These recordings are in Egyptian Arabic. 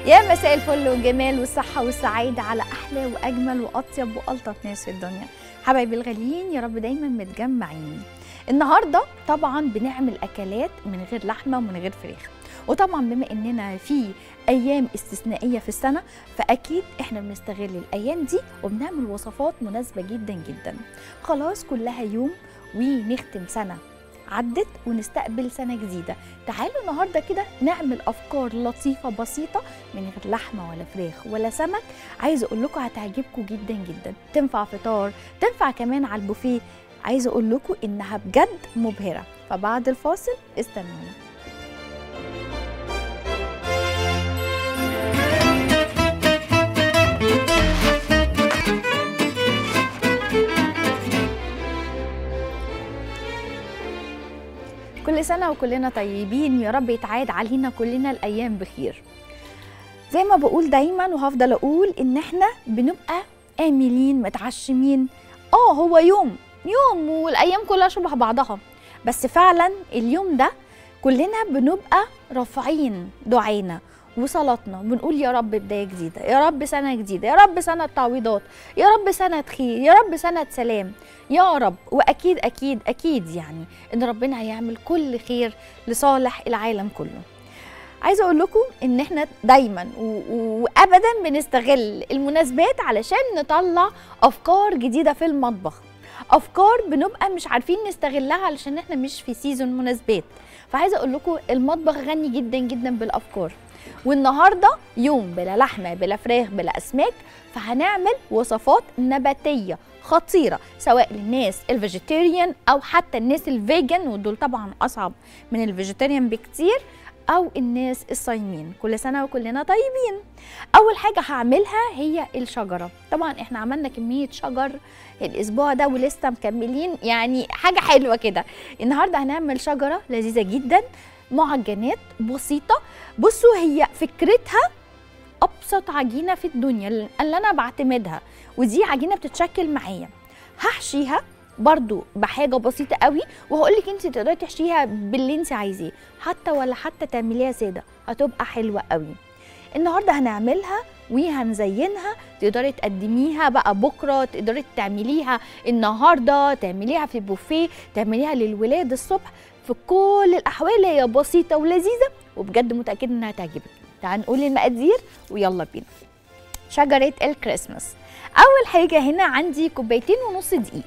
يا مساء الفل والجمال والصحة والسعادة على أحلى وأجمل وأطيب وألطف ناس في الدنيا حبايبي الغاليين يا رب دايما متجمعين النهاردة طبعا بنعمل أكلات من غير لحمة ومن غير فراخ وطبعا بما اننا في ايام استثنائيه في السنه فاكيد احنا بنستغل الايام دي وبنعمل وصفات مناسبه جدا جدا خلاص كلها يوم ونختم سنه عدت ونستقبل سنه جديده تعالوا النهارده كده نعمل افكار لطيفه بسيطه من غير لحمه ولا فراخ ولا سمك عايزه اقول لكم هتعجبكم جدا جدا تنفع فطار تنفع كمان على البوفيه عايزه اقول لكم انها بجد مبهره فبعد الفاصل استنونا كل سنة وكلنا طيبين يا رب يتعاد علينا كلنا الأيام بخير زي ما بقول دايما وهفضل أقول إن إحنا بنبقى آملين متعشمين آه هو يوم يوم والأيام كلها شبه بعضها بس فعلا اليوم ده كلنا بنبقى رافعين دعينا وصلاتنا بنقول يا رب بدايه جديده يا رب سنه جديده يا رب سنه تعويضات يا رب سنه خير يا رب سنه سلام يا رب واكيد اكيد اكيد يعني ان ربنا هيعمل كل خير لصالح العالم كله عايزه اقول لكم ان احنا دايما وابدا بنستغل المناسبات علشان نطلع افكار جديده في المطبخ افكار بنبقى مش عارفين نستغلها علشان احنا مش في سيزون مناسبات فعايزه اقول لكم المطبخ غني جدا جدا بالافكار والنهارده يوم بلا لحمه بلا فراخ بلا اسماك فهنعمل وصفات نباتيه خطيره سواء للناس الفيجيتيريان او حتى الناس الفيجن ودول طبعا اصعب من الفيجيتيريان بكتير او الناس الصايمين كل سنه وكلنا طيبين اول حاجه هعملها هي الشجره طبعا احنا عملنا كميه شجر الاسبوع ده ولسه مكملين يعني حاجه حلوه كده النهارده هنعمل شجره لذيذه جدا معجنات بسيطه بصوا هي فكرتها ابسط عجينه في الدنيا اللي انا بعتمدها ودي عجينه بتتشكل معايا هحشيها برضو بحاجه بسيطه قوي وهقول لك انت تقدري تحشيها باللي انت عايزاه حتى ولا حتى تعمليها ساده هتبقى حلوه قوي النهارده هنعملها وهنزينها تقدري تقدميها بقى بكره تقدري تعمليها النهارده تعمليها في بوفيه تعمليها للولاد الصبح في كل الاحوال هي بسيطه ولذيذه وبجد متاكده انها تعجبك تعال نقول المقادير ويلا بينا شجره الكريسماس اول حاجه هنا عندي كوبايتين ونص دقيق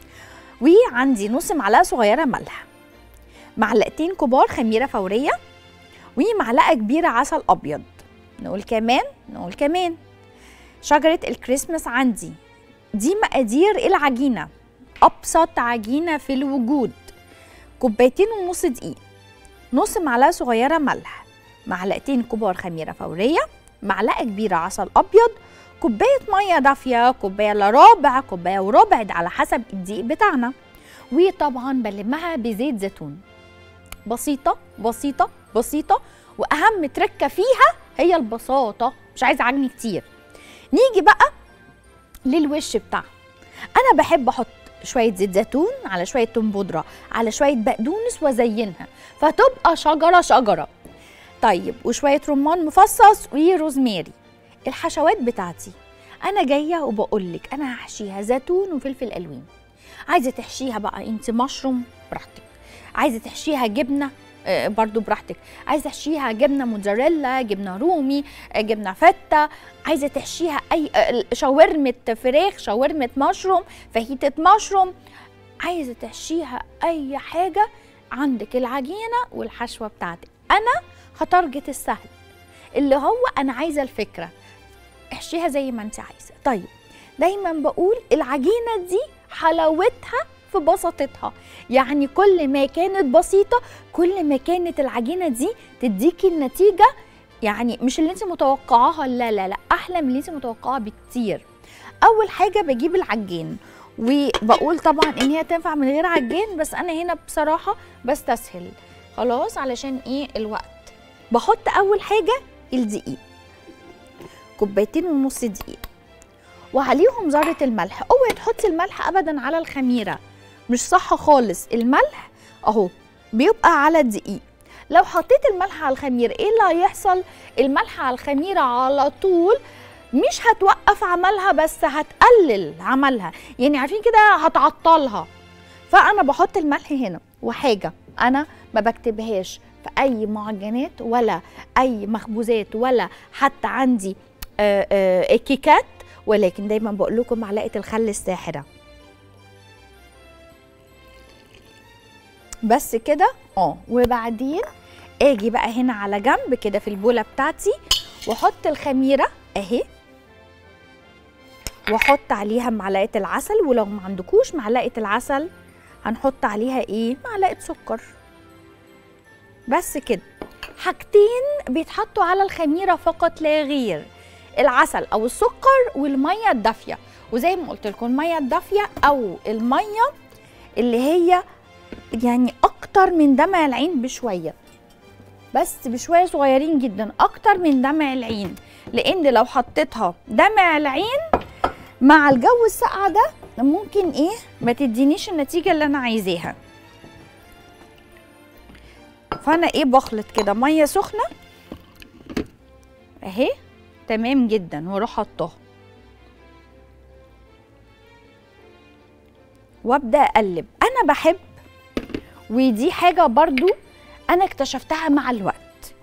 وعندي نص معلقه صغيره ملح معلقتين كبار خميره فوريه ومعلقه كبيره عسل ابيض نقول كمان نقول كمان شجره الكريسماس عندي دي مقادير العجينه ابسط عجينه في الوجود كوبايتين ونص دقيق نص معلقه صغيره ملح معلقتين كبار خميره فوريه معلقه كبيره عسل ابيض كوبايه ميه دافيه كوبايه الا ربع كوبايه وربع ده على حسب الدقيق بتاعنا وطبعا بلمها بزيت زيتون بسيطه بسيطه بسيطه واهم تركه فيها هي البساطه مش عايزه عجن كتير نيجي بقى للوش بتاعها انا بحب احط شويه زيت زيتون على شويه توم بودره على شويه بقدونس وازينها فتبقى شجره شجره طيب وشويه رمان مفصص وروزماري الحشوات بتاعتي انا جايه وبقول لك انا هحشيها زيتون وفلفل الوان عايزه تحشيها بقى انت مشروم براحتك عايزه تحشيها جبنه آه برضو براحتك عايزه تحشيها جبنه موتزاريلا جبنه رومي آه جبنه فته عايزه تحشيها اي آه شاورمه فراخ شاورمه مشروم فاهيتة مشروم عايزه تحشيها اي حاجه عندك العجينه والحشوه بتاعتك انا هتارجت السهل اللي هو انا عايزه الفكره احشيها زي ما انت عايزه طيب دايما بقول العجينه دي حلاوتها في بساطتها يعني كل ما كانت بسيطه كل ما كانت العجينه دي تديكي النتيجه يعني مش اللي انت متوقعاها لا لا لا احلى من اللي انت متوقعاها بكتير اول حاجه بجيب العجين وبقول طبعا ان هي تنفع من غير عجين بس انا هنا بصراحه بستسهل خلاص علشان ايه الوقت بحط اول حاجه الدقيق كوبايتين ونص دقيق وعليهم ذره الملح اوعي تحطي الملح ابدا على الخميره مش صح خالص الملح اهو بيبقى على الدقيق لو حطيت الملح على الخميره ايه اللي هيحصل الملح على الخميره على طول مش هتوقف عملها بس هتقلل عملها يعني عارفين كده هتعطلها فانا بحط الملح هنا وحاجه انا ما بكتبهاش في اي معجنات ولا اي مخبوزات ولا حتى عندي آآ آآ كيكات ولكن دايما بقول لكم معلقه الخل الساحره بس كده اه وبعدين اجي بقى هنا على جنب كده في البوله بتاعتي واحط الخميره اهي واحط عليها معلقه العسل ولو ما عندكوش معلقه العسل هنحط عليها ايه معلقه سكر بس كده حاجتين بيتحطوا على الخميره فقط لا غير العسل او السكر والميه الدافيه وزي ما قلت لكم الميه الدافيه او الميه اللي هي يعني اكتر من دمع العين بشويه بس بشويه صغيرين جدا اكتر من دمع العين لان لو حطيتها دمع العين مع الجو الساقع ده ممكن ايه ما تدينيش النتيجه اللي انا عايزاها فانا ايه بخلط كده ميه سخنه اهي تمام جدا واروح حطاها وابدا اقلب انا بحب ودي حاجه برضو انا اكتشفتها مع الوقت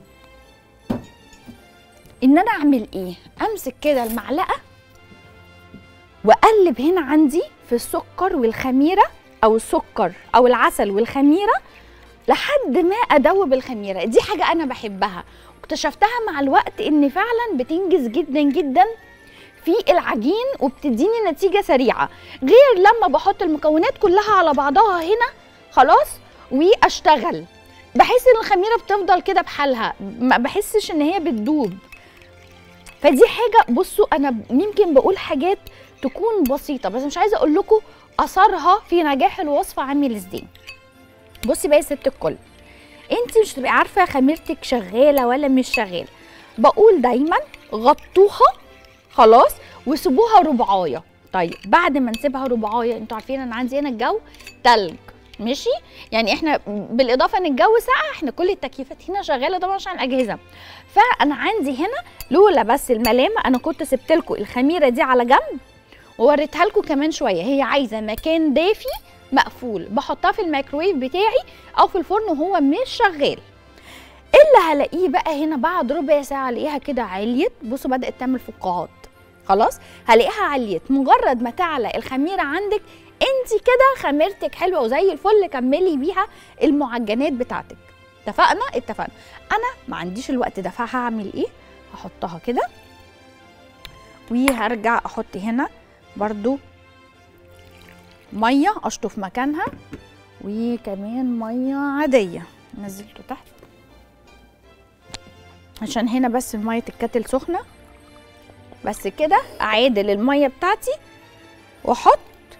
ان انا اعمل ايه امسك كده المعلقه واقلب هنا عندي في السكر والخميره او السكر او العسل والخميره لحد ما ادوب الخميره دي حاجه انا بحبها اكتشفتها مع الوقت ان فعلا بتنجز جدا جدا في العجين وبتديني نتيجه سريعه غير لما بحط المكونات كلها على بعضها هنا خلاص واشتغل بحس ان الخميره بتفضل كده بحالها ما بحسش ان هي بتدوب فدي حاجه بصوا انا يمكن بقول حاجات تكون بسيطه بس مش عايزه اقول لكم اثرها في نجاح الوصفه عامل ازاي بصي بقى يا ست الكل انت مش تبقي عارفه خميرتك شغاله ولا مش شغاله بقول دايما غطوها خلاص وسيبوها ربعايه طيب بعد ما نسيبها ربعايه انتوا عارفين انا عندي هنا الجو تلج ماشي يعني احنا بالاضافه ان الجو ساقع احنا كل التكييفات هنا شغاله طبعا عشان الاجهزه فانا عندي هنا لولا بس الملامه انا كنت سبت لكم الخميره دي على جنب ووريتها لكم كمان شويه هي عايزه مكان دافي مقفول بحطها في الميكرويف بتاعي او في الفرن وهو مش شغال اللي هلاقيه بقى هنا بعد ربع ساعه الاقيها كده عليت بصوا بدات تعمل فقاعات خلاص هلاقيها عليت مجرد ما تعلى الخميره عندك انت كده خميرتك حلوه وزي الفل كملي بيها المعجنات بتاعتك اتفقنا اتفقنا انا ما عنديش الوقت ده فهعمل ايه هحطها كده وهرجع احط هنا برضو ميه اشطف مكانها وكمان ميه عاديه نزلته تحت عشان هنا بس ميه الكتل سخنه بس كده اعادل الميه بتاعتي واحط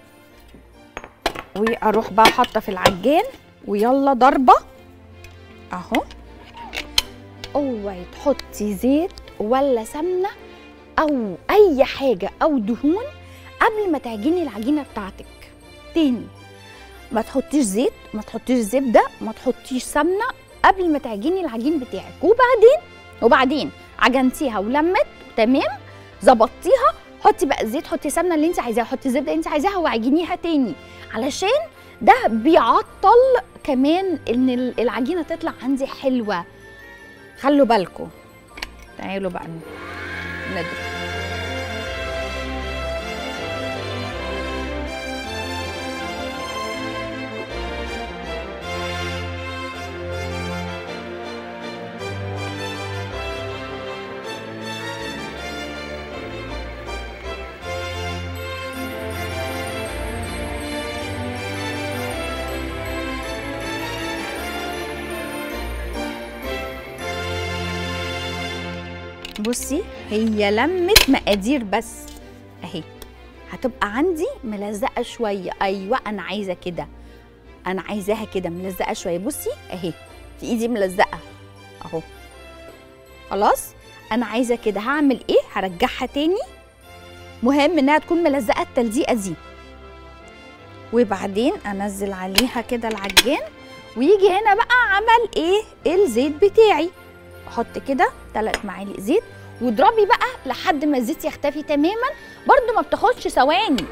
واروح بقى حاطه في العجان ويلا ضربه اهو اوعي تحطي زيت ولا سمنه او اي حاجه او دهون قبل ما تعجني العجينه بتاعتك تاني ما تحطيش زيت ما تحطيش زبده ما تحطيش سمنه قبل ما تعجني العجين بتاعك وبعدين وبعدين عجنتيها ولمت تمام ظبطتيها حطي بقى زيت حطي سمنه اللي انت عايزاها حطي زبده اللي انت عايزاها وعجنيها تاني علشان ده بيعطل كمان ان العجينه تطلع عندي حلوه خلوا بالكم تعالوا بقى ندرس بصي هي لمت مقادير بس اهي هتبقى عندي ملزقه شويه ايوه انا عايزه كده انا عايزاها كده ملزقه شويه بصي اهي في ايدي ملزقه اهو خلاص انا عايزه كده هعمل ايه هرجعها تاني مهم انها تكون ملزقه التلزيقه دي وبعدين انزل عليها كده العجان ويجي هنا بقى عمل ايه الزيت بتاعي احط كده ثلاث معالق زيت واضربي بقى لحد ما الزيت يختفي تماما برضو ما بتاخدش ثواني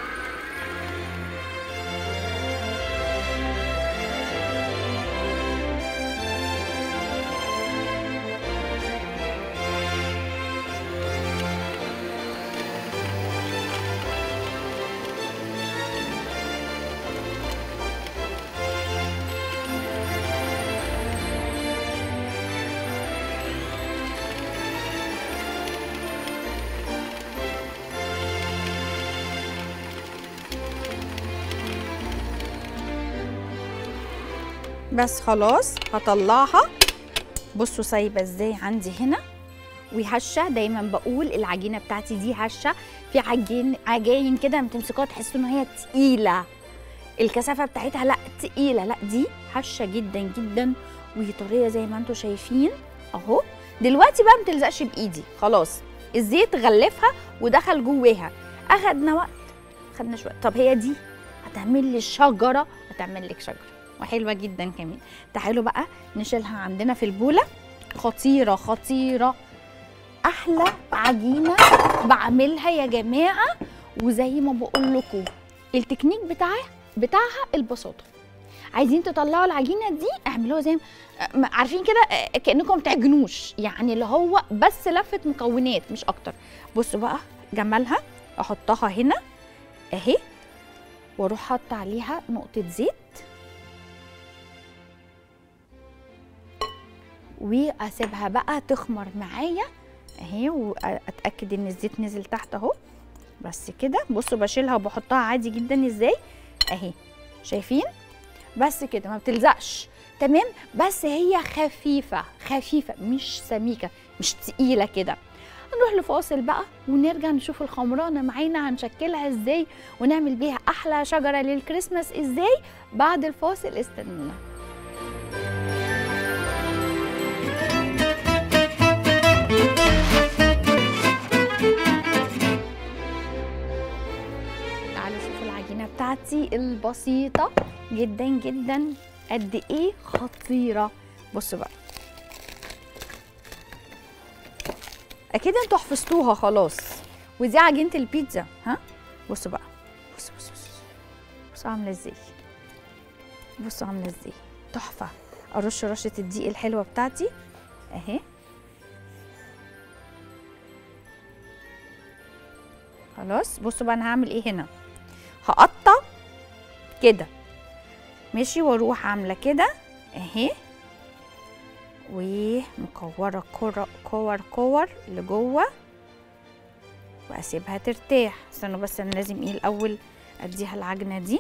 بس خلاص هطلعها بصوا سايبه ازاي عندي هنا وهشه دايما بقول العجينه بتاعتي دي هشه في عجين عجاين كده لما تمسكوها تحسوا ان هي تقيله الكثافه بتاعتها لا تقيله لا دي هشه جدا جدا وهي طريه زي ما انتم شايفين اهو دلوقتي بقى ما تلزقش بايدي خلاص الزيت غلفها ودخل جواها اخدنا وقت خدنا شويه طب هي دي هتعمل لي شجره هتعمل لك شجره وحلوه جدا كمان تعالوا بقى نشيلها عندنا في البوله خطيره خطيره احلى عجينه بعملها يا جماعه وزي ما بقول لكم التكنيك بتاعها بتاعها البساطه عايزين تطلعوا العجينه دي اعملوها زي ما عارفين كده كانكم تعجنوش يعني اللي هو بس لفه مكونات مش اكتر بصوا بقى جمالها احطها هنا اهي واروح حاطه عليها نقطه زيت واسيبها بقى تخمر معايا اهي واتاكد ان الزيت نزل تحت اهو بس كده بصوا بشيلها وبحطها عادي جدا ازاي اهي شايفين بس كده ما بتلزقش تمام بس هي خفيفه خفيفه مش سميكه مش تقيله كده هنروح لفاصل بقى ونرجع نشوف الخمرانه معانا هنشكلها ازاي ونعمل بيها احلى شجره للكريسماس ازاي بعد الفاصل استنونا تعالوا شوفوا العجينه بتاعتي البسيطه جدا جدا قد ايه خطيره بصوا بقى اكيد انتوا حفظتوها خلاص ودي عجينه البيتزا ها بصوا بقى بصوا بصوا بصوا بصوا عامله ازاي بصوا عامله ازاي تحفه ارش رشه الدقيق الحلوه بتاعتي اهي خلاص بصوا بقى انا هعمل ايه هنا هقطع كده ماشي واروح عامله كده اهي ومكوره كور كور كور لجوه واسيبها ترتاح استنوا بس انا لازم ايه الاول اديها العجنه دي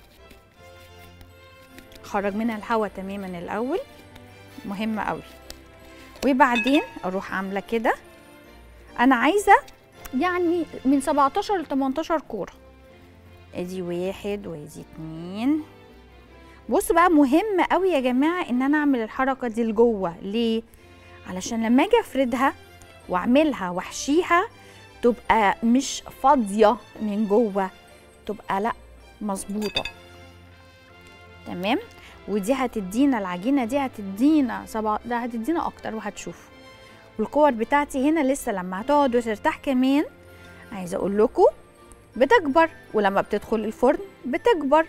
خرج منها الهواء تماما الاول مهمه قوي وبعدين اروح عامله كده انا عايزه يعني من 17 ل 18 كوره ادي واحد وادي اتنين بصوا بقى مهم قوي يا جماعه ان انا اعمل الحركه دي لجوه ليه علشان لما اجي افردها واعملها واحشيها تبقى مش فاضيه من جوه تبقى لا مظبوطه تمام ودي هتدينا العجينه دي هتدينا سبع ده هتدينا اكتر وهتشوفوا والكور بتاعتي هنا لسه لما هتقعد وترتاح كمان عايزه اقول لكم بتكبر ولما بتدخل الفرن بتكبر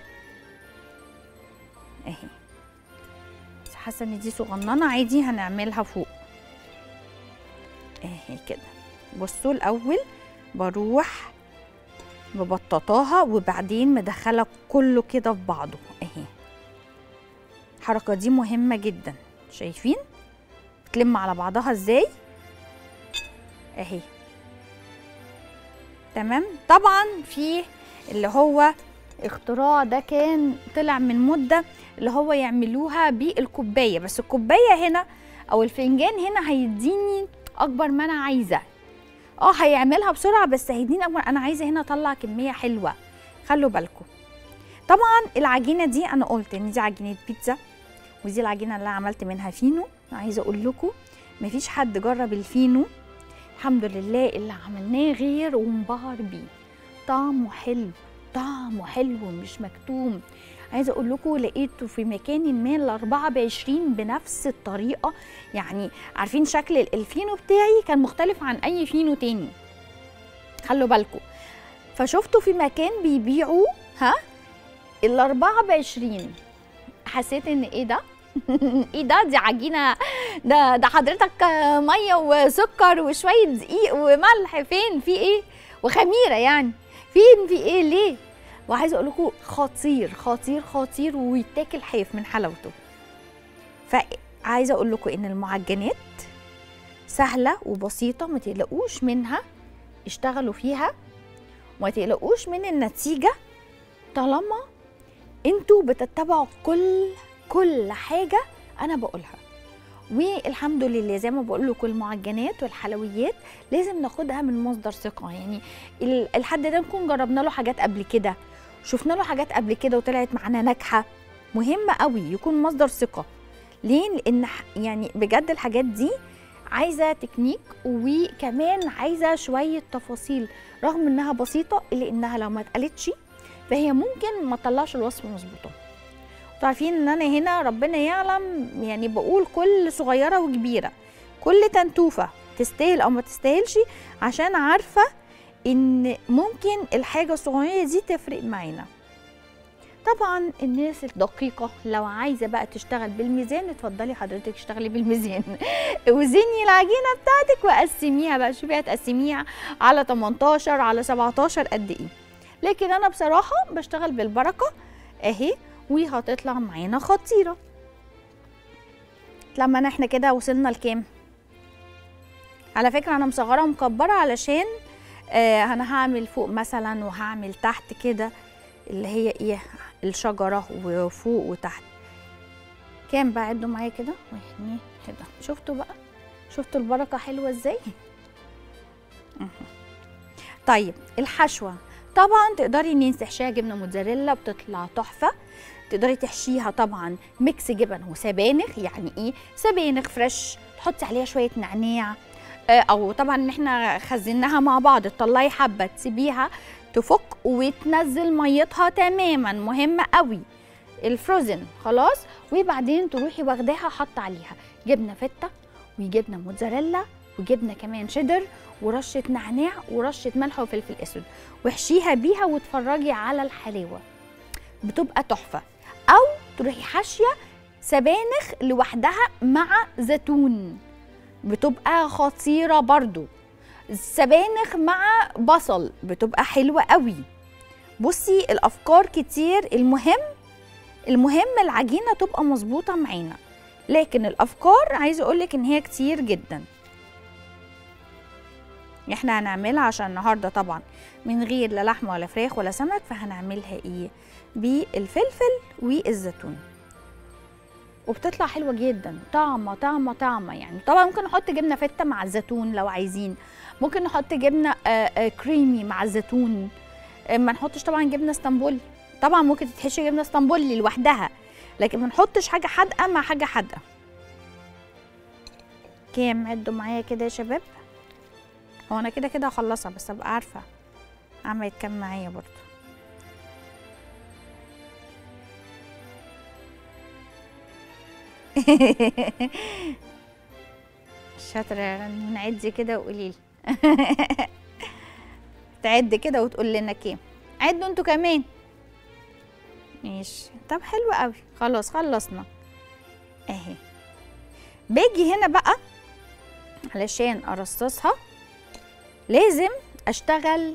اهي بس حاسه ان دي صغننه عادي هنعملها فوق اهي كده بصوا الاول بروح مبططاها وبعدين مدخله كله كده في بعضه اهي الحركه دي مهمه جدا شايفين بتلم على بعضها ازاي اهي تمام طبعا في اللي هو اختراع ده كان طلع من مده اللي هو يعملوها بالكوبايه بس الكوبايه هنا او الفنجان هنا هيديني اكبر ما انا عايزه اه هيعملها بسرعه بس هيديني اكبر انا عايزه هنا اطلع كميه حلوه خلوا بالكم طبعا العجينه دي انا قلت ان دي عجينه بيتزا ودي العجينه اللي عملت منها فينو عايزه اقول لكم مفيش حد جرب الفينو الحمد لله اللي عملناه غير وانبهر بيه طعمه حلو طعمه حلو مش مكتوم عايزه اقول لكم لقيته في مكان ما الاربعه ب 20 بنفس الطريقه يعني عارفين شكل الفينو بتاعي كان مختلف عن اي فينو تاني خلوا بالكم فشفته في مكان بيبيعوا ها الاربعه ب 20 حسيت ان ايه ده ايه ده دي عجينه ده ده حضرتك ميه وسكر وشويه دقيق وملح فين في ايه وخميره يعني فين في ايه ليه وعايزه اقول لكم خطير خطير خطير ويتاكل حاف من حلاوته فعايزه اقول لكم ان المعجنات سهله وبسيطه ما تقلقوش منها اشتغلوا فيها وما تقلقوش من النتيجه طالما انتوا بتتبعوا كل كل حاجه انا بقولها والحمد لله زي ما بقول لكم المعجنات والحلويات لازم ناخدها من مصدر ثقه يعني ال- الحد ده نكون جربنا له حاجات قبل كده شفنا له حاجات قبل كده وطلعت معانا ناجحه مهم قوي يكون مصدر ثقه ليه لان ح- يعني بجد الحاجات دي عايزه تكنيك وكمان عايزه شويه تفاصيل رغم انها بسيطه الا انها لو ما اتقالتش فهي ممكن ما تطلعش الوصفه مظبوطه انتوا عارفين ان انا هنا ربنا يعلم يعني بقول كل صغيره وكبيره كل تنتوفه تستاهل او ما تستاهلش عشان عارفه ان ممكن الحاجه الصغيره دي تفرق معانا طبعا الناس الدقيقه لو عايزه بقى تشتغل بالميزان اتفضلي حضرتك اشتغلي بالميزان وزني العجينه بتاعتك وقسميها بقى شوفي هتقسميها على 18 على 17 قد ايه لكن انا بصراحه بشتغل بالبركه اهي وهتطلع معانا خطيره لما احنا كده وصلنا لكام على فكره انا مصغره ومكبره علشان آه انا هعمل فوق مثلا وهعمل تحت كده اللي هي ايه الشجره وفوق وتحت كام بقى عدوا معايا كده واحد اتنين كده شفتوا بقى شفتوا البركه حلوه ازاي مهم. طيب الحشوه طبعا تقدري ان انت تحشيها جبنه موتزاريلا بتطلع تحفه تقدري تحشيها طبعا ميكس جبن وسبانخ يعني ايه سبانخ فريش تحطي عليها شويه نعناع آه، او طبعا ان احنا خزناها مع بعض تطلعي حبه تسيبيها تفك وتنزل ميتها تماما مهمه قوي الفروزن خلاص وبعدين تروحي واخداها حاطه عليها جبنه فته وجبنه موتزاريلا وجبنه كمان شيدر ورشه نعناع ورشه ملح وفلفل اسود واحشيها بيها واتفرجي على الحلاوه بتبقى تحفه او تروحي حاشيه سبانخ لوحدها مع زيتون بتبقى خطيره برضو السبانخ مع بصل بتبقى حلوه قوي بصي الافكار كتير المهم المهم العجينه تبقى مظبوطه معانا لكن الافكار عايزه اقولك ان هي كتير جدا احنا هنعملها عشان النهارده طبعا من غير لا لحمه ولا فراخ ولا سمك فهنعملها ايه بالفلفل والزيتون وبتطلع حلوه جدا طعمه طعمه طعمه يعني طبعا ممكن نحط جبنه فته مع الزيتون لو عايزين ممكن نحط جبنه آه، آه، كريمي مع الزيتون آه، ما نحطش طبعا جبنه اسطنبولي طبعا ممكن تتحشي جبنه اسطنبولي لوحدها لكن ما نحطش حاجه حادقه مع حاجه حادقه كام عدوا معايا كده يا شباب هو انا كده كده هخلصها بس ابقى عارفه عملت كام معايا برضو شاطرة يا رنون عدي كده وقولي لي تعد كده وتقول لنا كام عدوا انتوا كمان ماشي طب حلو قوي خلاص خلصنا اهي باجي هنا بقى علشان ارصصها لازم اشتغل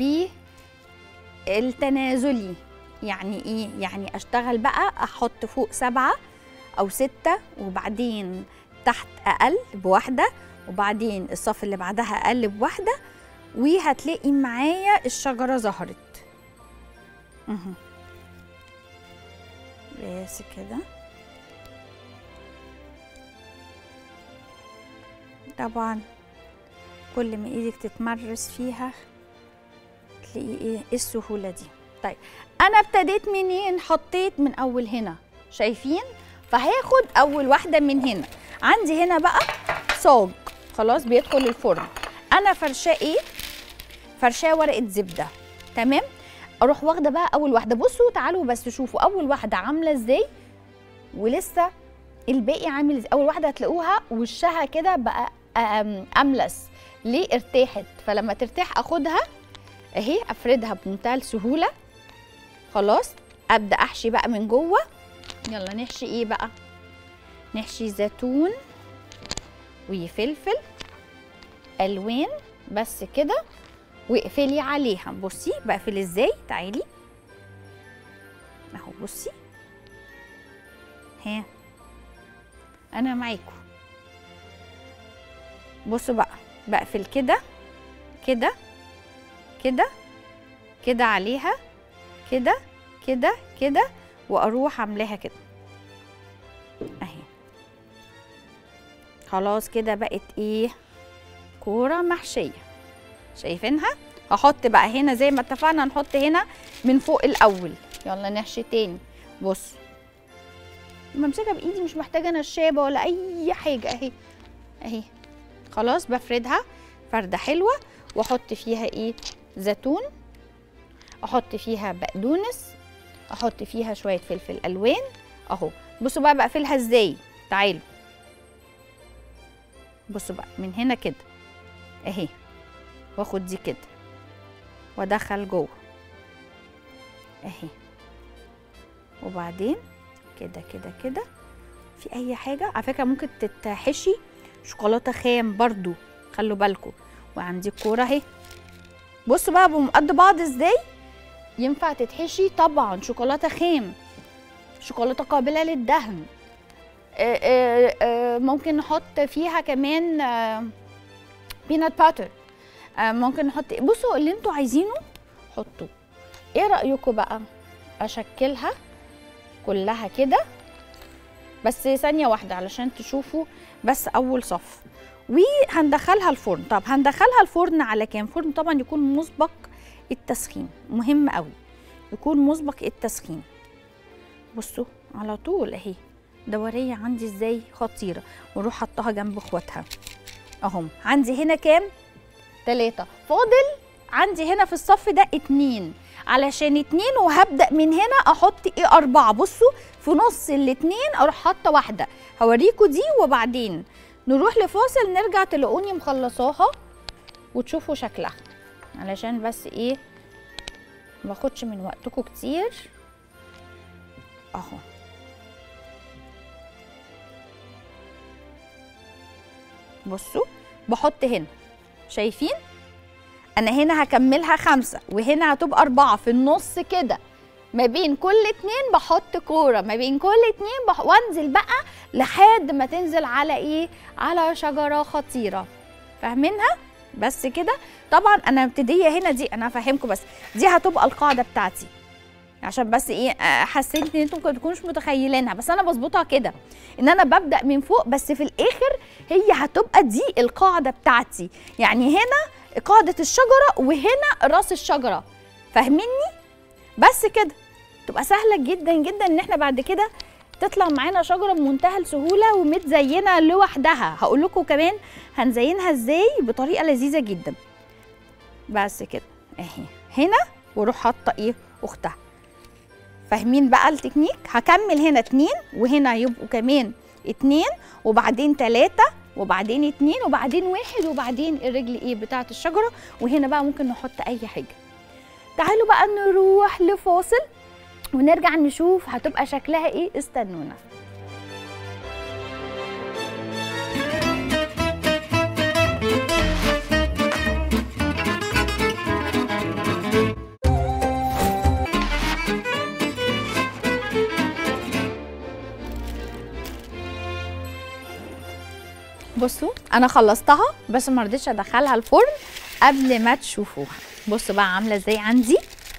بالتنازلي يعني ايه يعني اشتغل بقى احط فوق سبعة او ستة وبعدين تحت اقل بواحدة وبعدين الصف اللي بعدها اقل بواحدة وهتلاقي معايا الشجرة ظهرت مهم. بس كده طبعا كل ما ايدك تتمرس فيها تلاقي ايه إيه السهوله دي طيب انا ابتديت منين حطيت من اول هنا شايفين فهاخد اول واحده من هنا عندي هنا بقى صاج خلاص بيدخل الفرن انا فرشاه ايه فرشاه ورقه زبده تمام اروح واخده بقى اول واحده بصوا تعالوا بس شوفوا اول واحده عامله ازاي ولسه الباقي عامل ازاي اول واحده هتلاقوها وشها كده بقى أم- املس ليه ارتاحت فلما ترتاح اخدها اهي افردها بمنتهى السهوله خلاص ابدا احشي بقى من جوه يلا نحشي ايه بقى نحشي زيتون وفلفل الوان بس كده واقفلي عليها بصي بقفل ازاي تعالي اهو بصي ها انا معاكم بصوا بقى بقفل كده كده كده كده عليها كده كده كده واروح عاملاها كده اهي خلاص كده بقت ايه كوره محشيه شايفينها هحط بقى هنا زي ما اتفقنا نحط هنا من فوق الاول يلا نحشي تاني بص بمسكها بايدي مش محتاجه نشابه ولا اي حاجه اهي اهي خلاص بفردها فرده حلوه واحط فيها ايه زيتون احط فيها بقدونس احط فيها شويه فلفل الوان اهو بصوا بقى بقفلها ازاي تعالوا بصوا بقى من هنا كده اهي واخد دي كده وادخل جوه اهي وبعدين كده كده كده في اي حاجه على فكره ممكن تتحشي شوكولاته خام برضو خلوا بالكم وعندي الكوره اهي بصوا بقى بقوا قد بعض ازاي ينفع تتحشي طبعا شوكولاته خام شوكولاته قابله للدهن آه، آه، آه، ممكن نحط فيها كمان بينات باتر ممكن نحط بصوا اللي انتوا عايزينه حطوا ايه رايكم بقى اشكلها كلها كده بس ثانيه واحده علشان تشوفوا بس اول صف وهندخلها الفرن طب هندخلها الفرن على كام فرن طبعا يكون مسبق التسخين مهم قوي يكون مسبق التسخين بصوا على طول اهي دوريه عندي ازاي خطيره واروح حطها جنب اخواتها اهم عندي هنا كام تلاتة فاضل عندي هنا في الصف ده اتنين علشان اتنين وهبدأ من هنا احط ايه اربعة بصوا في نص الاتنين اروح حاطة واحدة هوريكوا دي وبعدين نروح لفاصل نرجع تلاقوني مخلصاها وتشوفوا شكلها علشان بس ايه ماخدش من وقتكم كتير اهو بصوا بحط هنا شايفين انا هنا هكملها خمسة وهنا هتبقى اربعة في النص كده ما بين كل اتنين بحط كورة ما بين كل اتنين بح... وانزل بقى لحد ما تنزل على ايه على شجرة خطيرة فاهمينها بس كده طبعا انا مبتديه هنا دي انا هفهمكم بس دي هتبقى القاعده بتاعتي عشان بس ايه آه، حسيت ان انتم ممكن تكونوش متخيلينها بس انا بظبطها كده ان انا ببدا من فوق بس في الاخر هي هتبقى دي القاعده بتاعتي يعني هنا قاعده الشجره وهنا راس الشجره فاهميني بس كده تبقى سهله جدا جدا ان احنا بعد كده تطلع معانا شجره بمنتهى السهوله ومتزينه لوحدها هقول لكم كمان هنزينها ازاي بطريقه لذيذه جدا بس كده اهي هنا واروح حاطه ايه اختها فاهمين بقى التكنيك هكمل هنا اتنين وهنا يبقوا كمان اتنين وبعدين تلاتة وبعدين اتنين وبعدين واحد وبعدين الرجل ايه بتاعه الشجره وهنا بقى ممكن نحط اي حاجه تعالوا بقى نروح لفاصل ونرجع نشوف هتبقى شكلها ايه استنونا بصوا انا خلصتها بس ما رضيتش ادخلها الفرن قبل ما تشوفوها بصوا بقى عامله ازاي عندي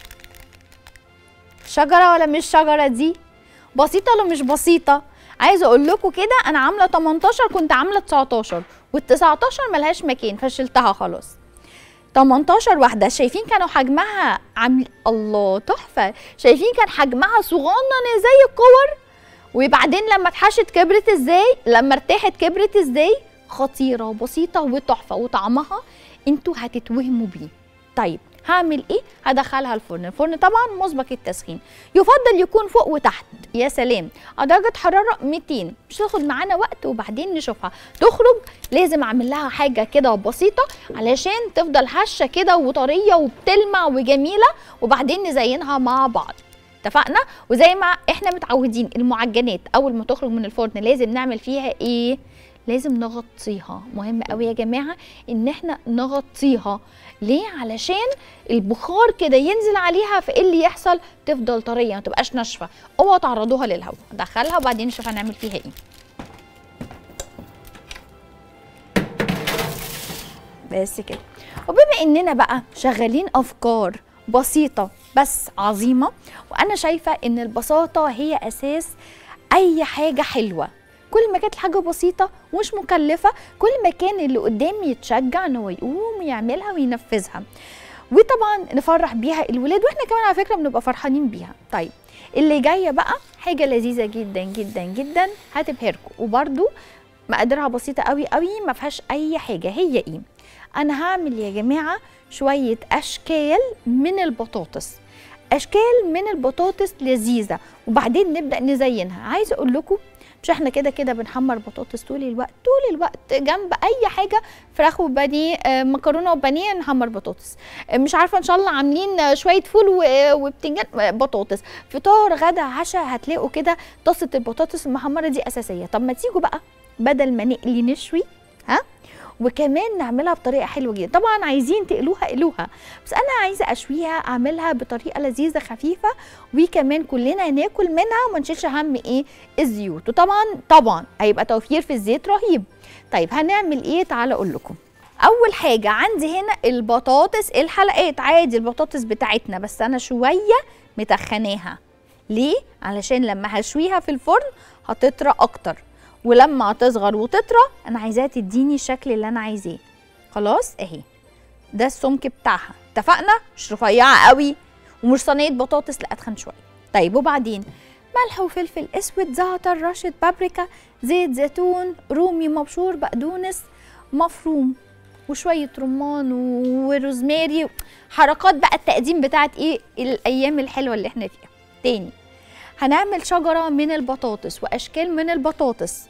شجره ولا مش شجره دي بسيطه ولا مش بسيطه عايزه اقول لكم كده انا عامله 18 كنت عامله 19 وال19 ملهاش مكان فشلتها خلاص 18 واحده شايفين كانوا حجمها عامل الله تحفه شايفين كان حجمها صغنن زي الكور وبعدين لما اتحشت كبرت ازاي لما ارتاحت كبرت ازاي خطيره وبسيطه وتحفه وطعمها انتوا هتتوهموا بيه طيب هعمل ايه هدخلها الفرن الفرن طبعا مسبق التسخين يفضل يكون فوق وتحت يا سلام على درجه حراره 200 مش تاخد معانا وقت وبعدين نشوفها تخرج لازم اعمل لها حاجه كده بسيطه علشان تفضل هشه كده وطريه وبتلمع وجميله وبعدين نزينها مع بعض اتفقنا وزي ما احنا متعودين المعجنات اول ما تخرج من الفرن لازم نعمل فيها ايه لازم نغطيها مهم قوي يا جماعه ان احنا نغطيها ليه علشان البخار كده ينزل عليها فايه اللي يحصل تفضل طريه ما تبقاش ناشفه اوعوا تعرضوها للهواء ادخلها وبعدين نشوف هنعمل فيها ايه بس كده وبما اننا بقى شغالين افكار بسيطه بس عظيمه وانا شايفه ان البساطه هي اساس اي حاجه حلوه كل ما كانت الحاجه بسيطه ومش مكلفه كل ما كان اللي قدامي يتشجع ان هو يقوم ويعملها وينفذها وطبعا نفرح بيها الولاد واحنا كمان على فكره بنبقى فرحانين بيها طيب اللي جايه بقى حاجه لذيذه جدا جدا جدا هتبهركم وبرده مقاديرها بسيطه قوي قوي ما فيهاش اي حاجه هي ايه انا هعمل يا جماعه شويه اشكال من البطاطس اشكال من البطاطس لذيذه وبعدين نبدا نزينها عايزه اقول لكم مش احنا كده كده بنحمر بطاطس طول الوقت طول الوقت جنب اي حاجه فراخ وبانيه آه، مكرونه وبانيه نحمر بطاطس آه، مش عارفه ان شاء الله عاملين آه، شويه فول و- وبتنجان آه، بطاطس فطار غدا عشاء هتلاقوا كده طاسه البطاطس المحمره دي اساسيه طب ما تيجوا بقى بدل ما نقلي نشوي ها وكمان نعملها بطريقه حلوه جدا طبعا عايزين تقلوها قلوها بس انا عايزه اشويها اعملها بطريقه لذيذه خفيفه وكمان كلنا ناكل منها وما نشيلش هم ايه الزيوت وطبعا طبعا هيبقى توفير في الزيت رهيب طيب هنعمل ايه تعالى اقول لكم اول حاجه عندي هنا البطاطس الحلقات عادي البطاطس بتاعتنا بس انا شويه متخناها ليه علشان لما هشويها في الفرن هتطرى اكتر ولما هتصغر وتطرى انا عايزاها تديني الشكل اللي انا عايزاه خلاص اهي ده السمك بتاعها اتفقنا مش رفيعه قوي ومش صينيه بطاطس لا اتخن شويه طيب وبعدين ملح وفلفل اسود زعتر رشه بابريكا زيت زيتون رومي مبشور بقدونس مفروم وشويه رمان وروزماري حركات بقى التقديم بتاعت ايه الايام الحلوه اللي احنا فيها تاني هنعمل شجره من البطاطس واشكال من البطاطس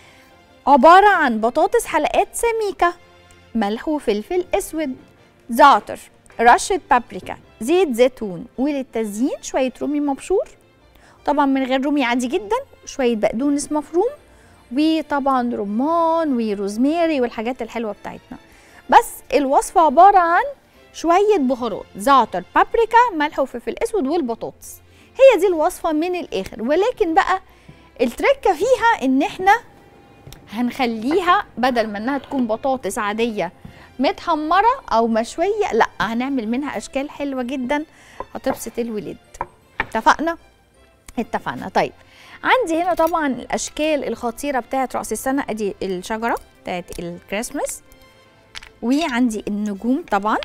عباره عن بطاطس حلقات سميكه ملح وفلفل اسود زعتر رشه بابريكا زيت زيتون وللتزيين شويه رومي مبشور طبعا من غير رومي عادي جدا شويه بقدونس مفروم وطبعا رمان وروزماري والحاجات الحلوه بتاعتنا بس الوصفه عباره عن شويه بهارات زعتر بابريكا ملح وفلفل اسود والبطاطس هي دي الوصفه من الاخر ولكن بقى التركه فيها ان احنا هنخليها بدل ما انها تكون بطاطس عاديه متحمره او مشويه لا هنعمل منها اشكال حلوه جدا هتبسط الولاد اتفقنا اتفقنا طيب عندي هنا طبعا الاشكال الخطيره بتاعت راس السنه ادي الشجره بتاعت الكريسماس وعندي النجوم طبعا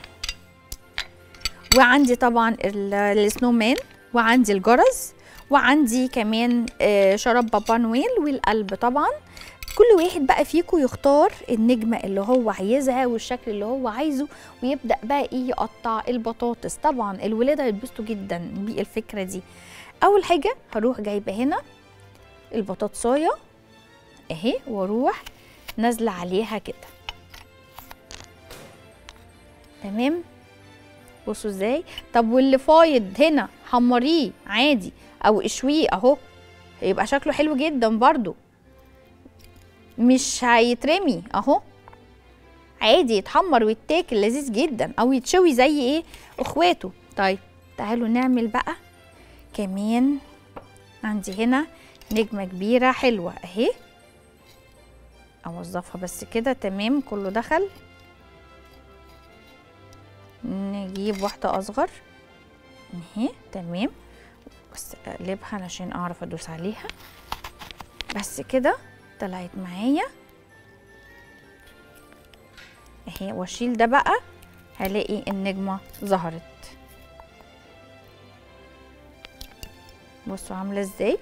وعندي طبعا ال- السنو مان وعندي الجرس وعندي كمان آه، شراب بابا نويل والقلب طبعا كل واحد بقى فيكم يختار النجمة اللي هو عايزها والشكل اللي هو عايزه ويبدأ بقى ايه يقطع البطاطس طبعا الولاد هيتبسطوا جدا بالفكرة دي أول حاجة هروح جايبة هنا البطاطساية اهي واروح نازلة عليها كده تمام بصوا ازاي طب واللي فايض هنا حمريه عادي او اشويه اهو هيبقى شكله حلو جدا برضو مش هيترمي اهو عادي يتحمر ويتاكل لذيذ جدا او يتشوي زي ايه اخواته طيب تعالوا نعمل بقى كمان عندي هنا نجمة كبيرة حلوة اهي اوظفها بس كده تمام كله دخل نجيب واحدة اصغر اهي تمام بس اقلبها علشان اعرف ادوس عليها بس كده طلعت معايا اهي واشيل ده بقى هلاقي النجمة ظهرت بصوا عاملة ازاي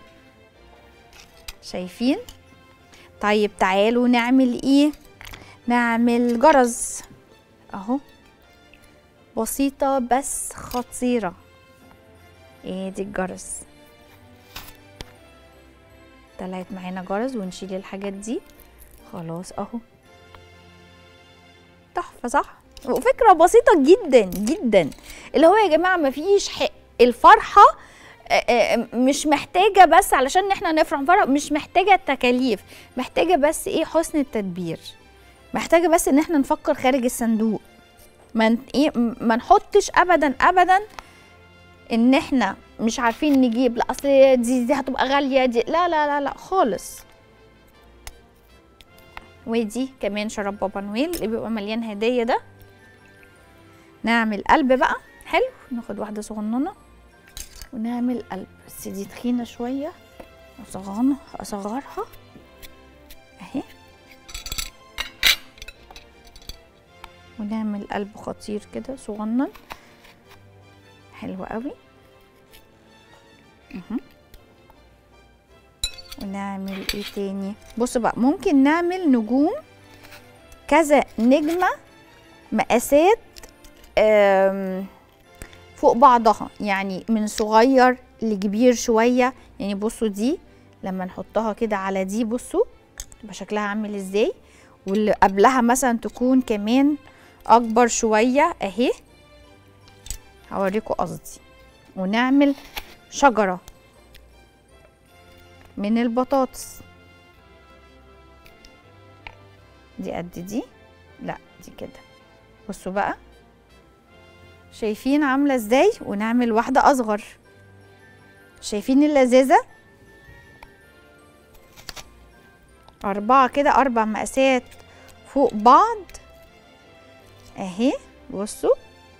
شايفين طيب تعالوا نعمل ايه نعمل جرز اهو بسيطة بس خطيرة ايه دي الجرس طلعت معانا جرس ونشيل الحاجات دي خلاص اهو تحفة صح وفكرة بسيطة جدا جدا اللي هو يا جماعة مفيش حق الفرحة آه، آه، مش محتاجة بس علشان احنا نفرح فرح مش محتاجة تكاليف محتاجة بس ايه حسن التدبير محتاجة بس ان احنا نفكر خارج الصندوق ما ن- ايه ما نحطش ابدا ابدا ان احنا مش عارفين نجيب لا اصل دي دي هتبقى غالية دي لا لا لا لا خالص ودي كمان شراب بابا نويل اللي بيبقى مليان هدية ده نعمل قلب بقى حلو ناخد واحدة صغننة ونعمل قلب بس دي تخينة شوية أصغرها أصغرها أهي ونعمل قلب خطير كده صغنن حلو قوي مهم. ونعمل ايه تاني بصوا بقى ممكن نعمل نجوم كذا نجمة مقاسات آم، فوق بعضها يعني من صغير لكبير شوية يعني بصوا دي لما نحطها كده على دي بصوا تبقى شكلها عامل ازاي واللي قبلها مثلا تكون كمان اكبر شوية اهي هوريكم قصدي ونعمل شجرة من البطاطس دي قد دي لا دي كده بصوا بقى شايفين عاملة ازاي ونعمل واحدة اصغر شايفين اللذاذة أربعة كده أربع مقاسات فوق بعض أهي بصوا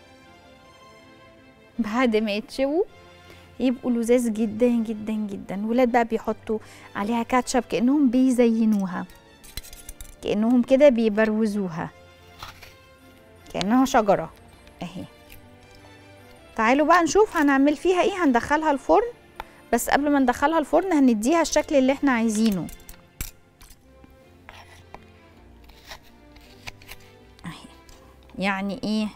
بعد ما يتشووا يبقوا لذاذ جدا جدا جدا ولاد بقى بيحطوا عليها كاتشب كأنهم بيزينوها كأنهم كده بيبروزوها كأنها شجرة أهي تعالوا بقى نشوف هنعمل فيها ايه هندخلها الفرن بس قبل ما ندخلها الفرن هنديها الشكل اللي احنا عايزينه اهي يعني ايه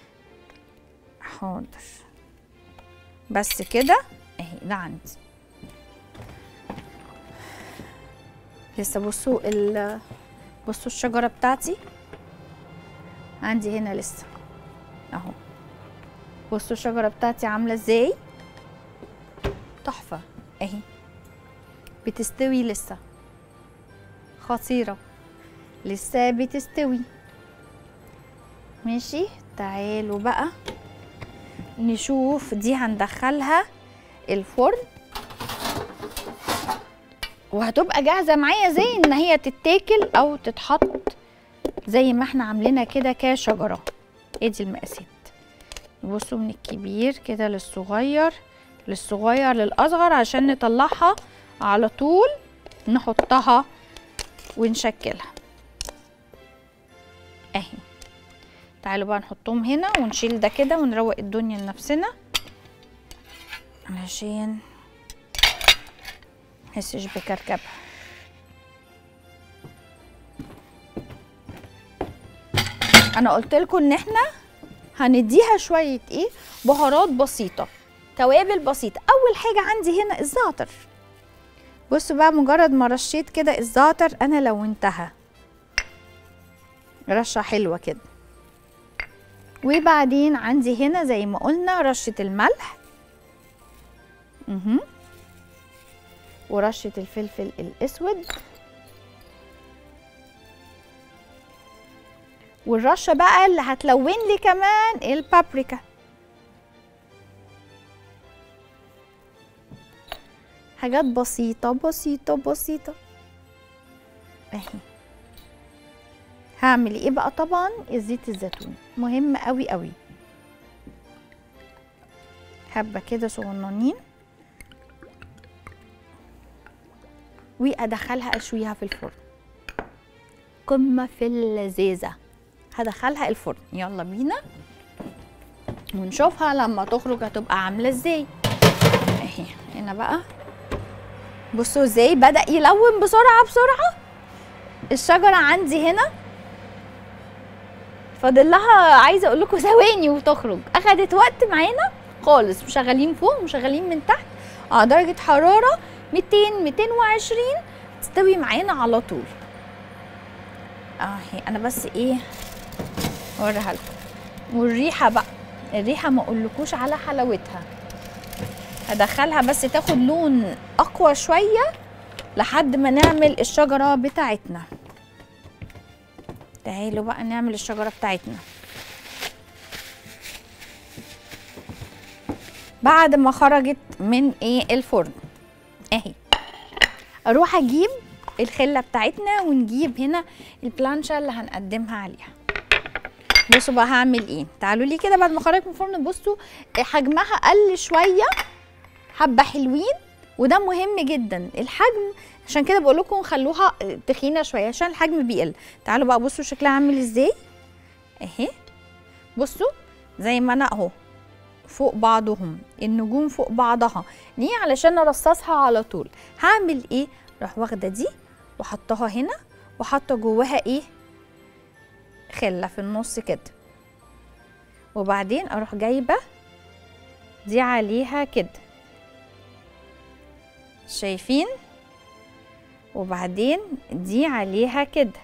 حاضر بس كده اهي ده عندي لسه بصوا ال بصوا الشجرة بتاعتي عندي هنا لسه اهو بصوا الشجرة بتاعتي عاملة ازاي تحفة اهي بتستوي لسه خطيرة لسه بتستوي ماشي تعالوا بقى نشوف دي هندخلها الفرن وهتبقى جاهزة معايا زي ان هي تتاكل او تتحط زي ما احنا عاملينها كده كشجرة ادي المقاسات بصوا من الكبير كده للصغير للصغير للأصغر عشان نطلعها على طول نحطها ونشكلها اهي تعالوا بقى نحطهم هنا ونشيل ده كده ونروق الدنيا لنفسنا علشان محسش بكركبها انا قلت لكم ان احنا هنديها شويه ايه بهارات بسيطه توابل بسيطه اول حاجه عندي هنا الزعتر بصوا بقى مجرد ما رشيت كده الزعتر انا لونتها رشه حلوه كده وبعدين عندي هنا زي ما قلنا رشه الملح اها ورشه الفلفل الاسود والرشه بقى اللي هتلون لي كمان البابريكا حاجات بسيطه بسيطه بسيطه اهي هعمل ايه بقى طبعا زيت الزيتون مهم قوي قوي حبه كده صغننين وادخلها اشويها في الفرن قمه في اللذاذه هدخلها الفرن يلا بينا ونشوفها لما تخرج هتبقى عامله ازاي اهي هنا بقى بصوا ازاي بدا يلون بسرعه بسرعه الشجره عندي هنا فاضل لها عايزه اقول لكم ثواني وتخرج اخدت وقت معانا خالص مشغلين فوق ومشغلين من تحت على درجه حراره 200 220 تستوي معانا على طول اهي انا بس ايه اوريها لكم والريحه بقى الريحه ما اقولكوش على حلاوتها هدخلها بس تاخد لون اقوى شويه لحد ما نعمل الشجره بتاعتنا تعالوا بقى نعمل الشجره بتاعتنا بعد ما خرجت من ايه الفرن اهي اروح اجيب الخله بتاعتنا ونجيب هنا البلانشا اللي هنقدمها عليها بصوا بقى هعمل ايه تعالوا لي كده بعد ما خرجت من الفرن بصوا حجمها قل شويه حبه حلوين وده مهم جدا الحجم عشان كده بقول لكم خلوها تخينه شويه عشان الحجم بيقل تعالوا بقى بصوا شكلها عامل ازاي اهي بصوا زي ما انا اهو فوق بعضهم النجوم فوق بعضها ليه علشان ارصصها على طول هعمل ايه راح واخده دي وحطها هنا وحاطه جواها ايه خله في النص كده وبعدين اروح جايبه دي عليها كده شايفين وبعدين دي عليها كده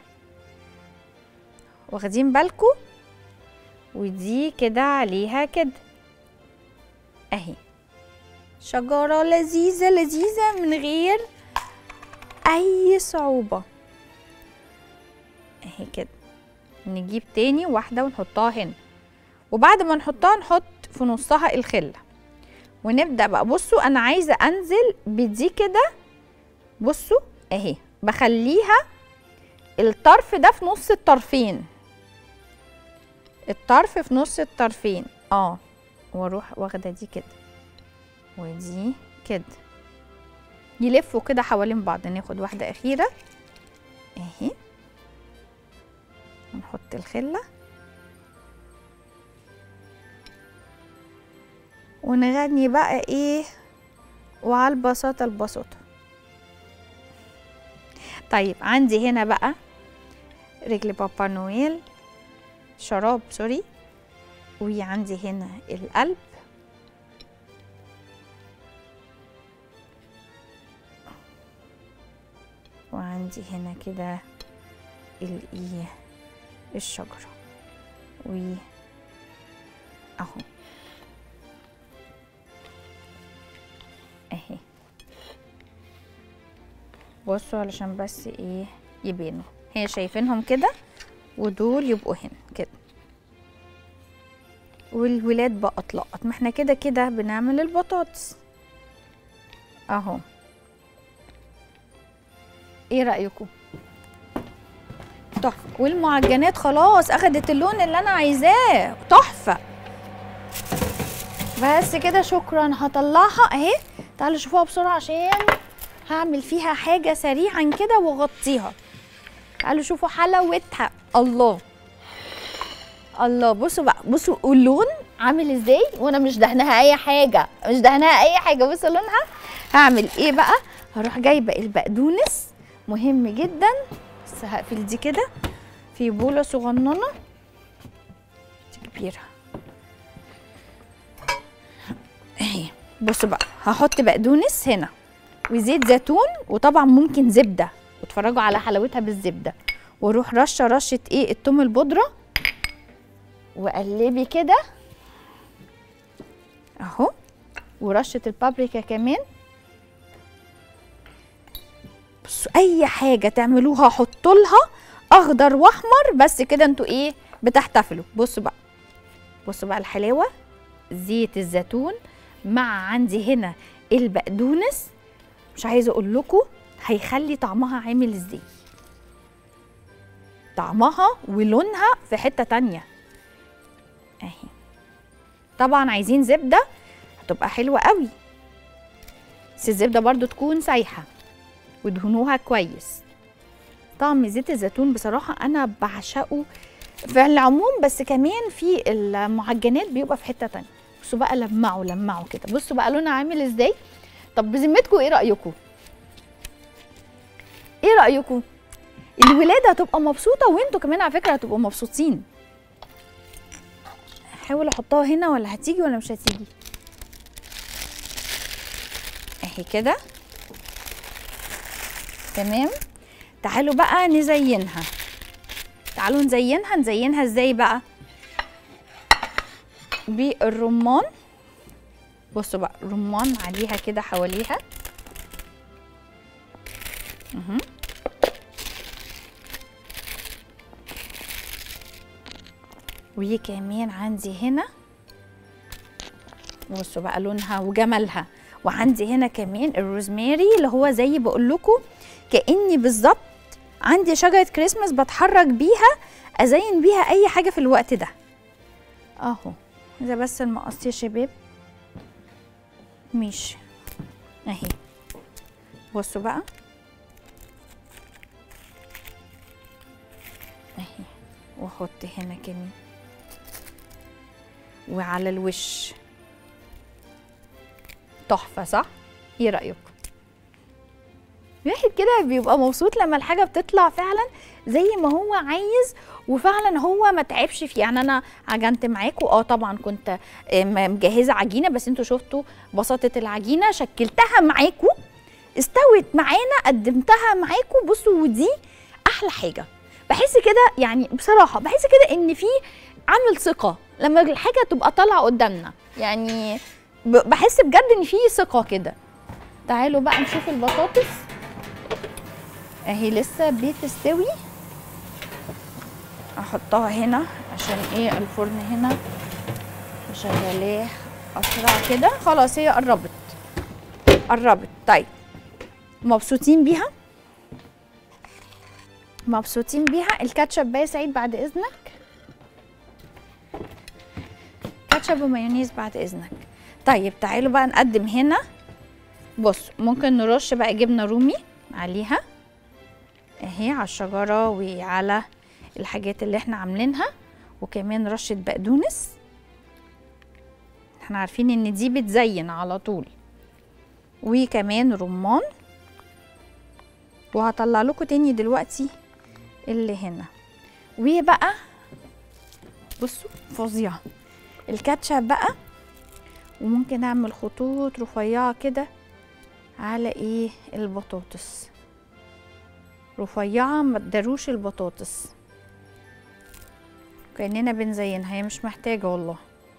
واخدين بالكم ودي كده عليها كده اهي شجرة لذيذة لذيذة من غير اي صعوبة اهي كده نجيب تاني واحدة ونحطها هنا وبعد ما نحطها نحط في نصها الخلة ونبدأ بقى بصوا انا عايزة انزل بدي كده بصوا اهي بخليها الطرف ده في نص الطرفين الطرف في نص الطرفين اه واروح واخده دي كده ودي كده يلفوا كده حوالين بعض ناخد واحده اخيره اهي ونحط الخله ونغني بقى ايه وعلى البساطه البساطه طيب عندي هنا بقى رجل بابا نويل شراب سوري وعندي هنا القلب وعندي هنا كده الايه الشجرة و اهو اهي بصوا علشان بس ايه يبانوا هي شايفينهم كده ودول يبقوا هنا كده والولاد بقى تلقط ما احنا كده كده بنعمل البطاطس اهو ايه رايكم تحفه والمعجنات خلاص اخدت اللون اللي انا عايزاه تحفه بس كده شكرا هطلعها اهي تعالوا شوفوها بسرعه عشان هعمل فيها حاجه سريعا كده واغطيها تعالوا شوفوا حلاوتها الله الله بصوا بقى بصوا اللون عامل ازاي وانا مش دهنها اي حاجه مش دهنها اي حاجه بصوا لونها هعمل ايه بقى هروح جايبه البقدونس مهم جدا بس هقفل دي كده في بوله صغننه دي كبيره اهي بصوا بقى هحط بقدونس هنا وزيت زيتون وطبعا ممكن زبده واتفرجوا على حلاوتها بالزبده واروح رشه رشه ايه التوم البودره وقلبي كده اهو ورشه البابريكا كمان بصوا اي حاجه تعملوها حطوا لها اخضر واحمر بس كده انتوا ايه بتحتفلوا بصوا بقى بصوا بقى الحلاوه زيت الزيتون مع عندي هنا البقدونس مش عايزه اقول لكم هيخلي طعمها عامل ازاي طعمها ولونها في حته تانية اهي طبعا عايزين زبده هتبقى حلوه قوي بس الزبده برضو تكون سايحه ودهنوها كويس طعم زيت الزيتون بصراحه انا بعشقه في العموم بس كمان في المعجنات بيبقى في حته تانية بصوا بقى لمعوا لمعوا كده بصوا بقى لونها عامل ازاي طب بذمتكم ايه رايكم ايه رايكم الولاد هتبقى مبسوطه وانتوا كمان على فكره هتبقوا مبسوطين هحاول احطها هنا ولا هتيجي ولا مش هتيجي اهي كده تمام تعالوا بقى نزينها تعالوا نزينها نزينها ازاي بقى بالرمان بصوا بقى رمان عليها كده حواليها مهم. وكمان عندي هنا بصوا بقى لونها وجمالها وعندي هنا كمان الروزماري اللي هو زي بقول لكم كاني بالظبط عندي شجره كريسماس بتحرك بيها ازين بيها اي حاجه في الوقت ده اهو ده بس المقص يا شباب ماشي اهي بصوا بقى اهي واحط هنا كمان وعلى الوش تحفه صح ايه رايكم الواحد كده بيبقى مبسوط لما الحاجه بتطلع فعلا زي ما هو عايز وفعلا هو ما تعبش فيه يعني انا عجنت معاكم اه طبعا كنت آه، مجهزه عجينه بس انتوا شفتوا بساطه العجينه شكلتها معاكم استوت معانا قدمتها معاكم بصوا ودي احلى حاجه بحس كده يعني بصراحه بحس كده ان في عامل ثقه لما الحاجه تبقى طالعه قدامنا يعني ب- بحس بجد ان في ثقه كده تعالوا بقى نشوف البطاطس اهي لسه بتستوي احطها هنا عشان ايه الفرن هنا شغالاه اسرع كده خلاص هي قربت قربت طيب مبسوطين بيها مبسوطين بيها الكاتشب بقى يا سعيد بعد اذنك كاتشب ومايونيز بعد اذنك طيب تعالوا بقى نقدم هنا بص ممكن نرش بقى جبنه رومي عليها اهي على الشجره وعلى الحاجات اللي احنا عاملينها وكمان رشه بقدونس احنا عارفين ان دي بتزين على طول وكمان رمان وهطلع لكم تاني دلوقتي اللي هنا وبقى بصوا فظيعه الكاتشب بقى وممكن اعمل خطوط رفيعه كده على ايه البطاطس رفيعه ما تدروش البطاطس كاننا بنزينها هي مش محتاجه والله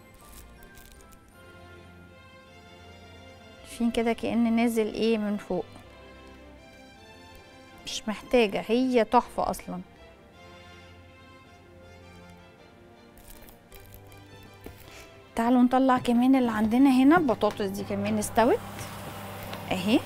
شايفين كده كأن نازل ايه من فوق مش محتاجة هي تحفة أصلا تعالوا نطلع كمان اللي عندنا هنا البطاطس دي كمان استوت اهي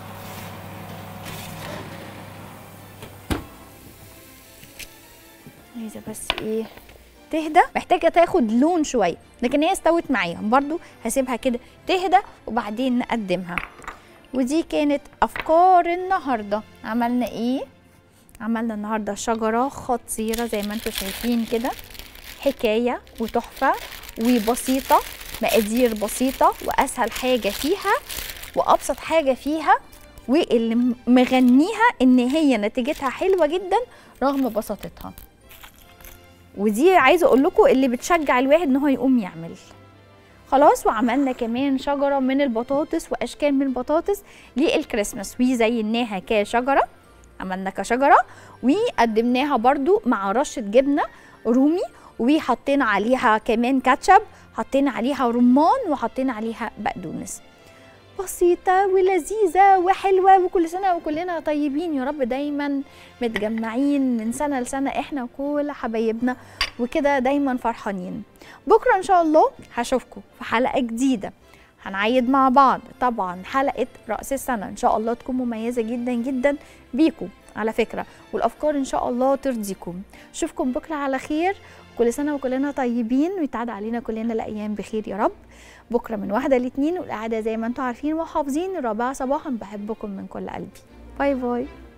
عايزة بس ايه تهدى محتاجة تاخد لون شوية لكن هي استوت معايا برضو هسيبها كده تهدى وبعدين نقدمها ودي كانت افكار النهارده عملنا ايه عملنا النهارده شجره خطيره زي ما انتم شايفين كده حكايه وتحفه وبسيطه مقادير بسيطه واسهل حاجه فيها وابسط حاجه فيها واللي م- مغنيها ان هي نتيجتها حلوه جدا رغم بساطتها ودي عايزه اقول لكم اللي بتشجع الواحد ان هو يقوم يعمل خلاص وعملنا كمان شجره من البطاطس واشكال من البطاطس للكريسماس وزيناها كشجره عملنا كشجره وقدمناها برضو مع رشه جبنه رومي وحطينا عليها كمان كاتشب حطينا عليها رمان وحطينا عليها بقدونس بسيطة ولذيذة وحلوة وكل سنة وكلنا طيبين يا رب دايما متجمعين من سنة لسنة احنا وكل حبايبنا وكده دايما فرحانين بكرة ان شاء الله هشوفكم في حلقة جديدة هنعيد مع بعض طبعا حلقة رأس السنة ان شاء الله تكون مميزة جدا جدا بيكم على فكرة والأفكار ان شاء الله ترضيكم اشوفكم بكرة على خير كل سنة وكلنا طيبين ويتعاد علينا كلنا الأيام بخير يا رب بكرة من واحدة لاتنين والقعدة زي ما انتم عارفين وحافظين الرابعة صباحا بحبكم من كل قلبي باي باي